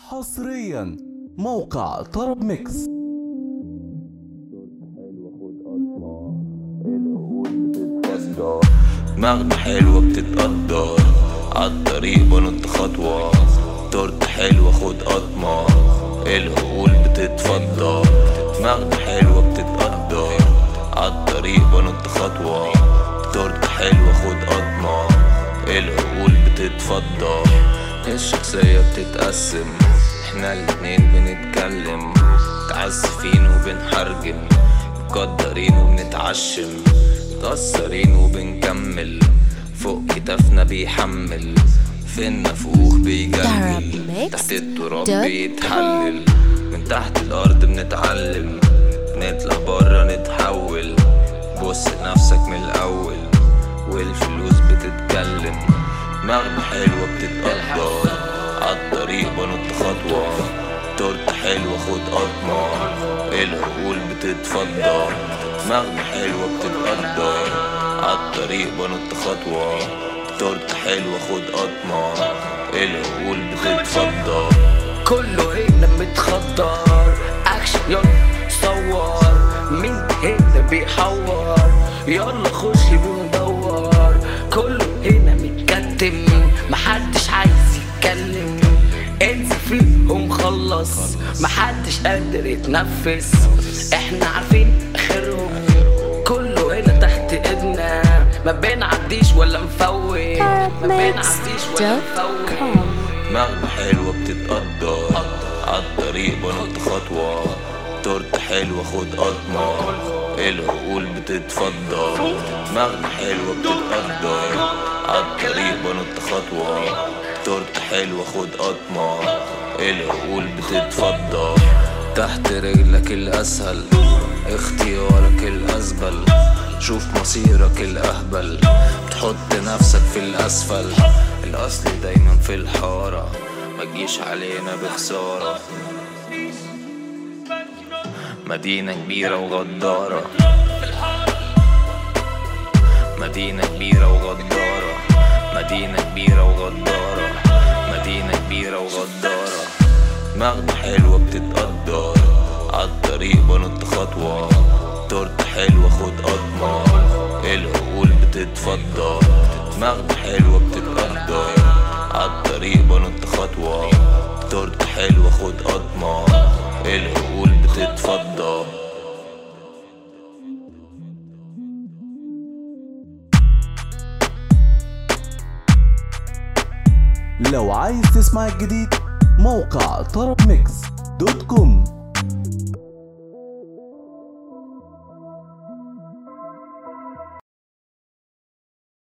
حصريا موقع طرب ميكس دماغنا حلوة بتتقدر عالطريق بنط خطوة تورت حلوة خد قطمة العقول بتتفضل دماغنا حلوة بتتقدر عالطريق بنط خطوة تورت حلوة خد قطمة العقول بتتفضل الشخصية بتتقسم احنا الاتنين بنتكلم متعسفين وبنحرجم مقدرين وبنتعشم متأثرين وبنكمل فوق كتافنا بيحمل في النفوخ بيجلجل تحت التراب بيتحلل من تحت الأرض بنتعلم نطلع برا نتحول بص لنفسك من الأول والفلوس بتتكلم دماغنا حلوة بتتقدر عالطريق بنط خطوة تورت حلوة خد قطمة العقول بتتفضل دماغنا حلوة بتتقدر عالطريق بنط خطوة تورت حلوة خد قطمة العقول بتتفضل كله هنا متخدر اكشن يلا صور مين هنا بيحور يلا خش بندور كله هنا متكتم محدش عايز يتكلم انسى فيهم خلص محدش قادر يتنفس احنا عارفين اخرهم كله هنا تحت ايدنا ما بنعديش ولا نفوت ما بنعديش ولا نفوت دماغنا حلوة بتتقدر عالطريق بنط خطوة تورت حلوة خد قطمة العقول بتتفضل دماغنا حلوة بتتقدر عالطريق بنط خطوة تورت حلوة خد قطمة العقول بتتفضل تحت رجلك الأسهل اختيارك الأزبل شوف مصيرك الأهبل تحط نفسك في الأسفل الأصل دايما في الحارة ما تجيش علينا بخسارة مدينة كبيرة وغدارة مدينة كبيرة وغدارة مدينة كبيرة وغدارة مدينة كبيرة وغدارة دماغنا حلوة بتتقدر عالطريق بنط خطوة تورت حلوة خد قطمة العقول بتتفضل دماغنا حلوة بتتقدر عالطريق بنط خطوة تورت حلوة خد قطمة العقول بتتفضل لو عايز تسمع الجديد موقع طرب ميكس دوت كوم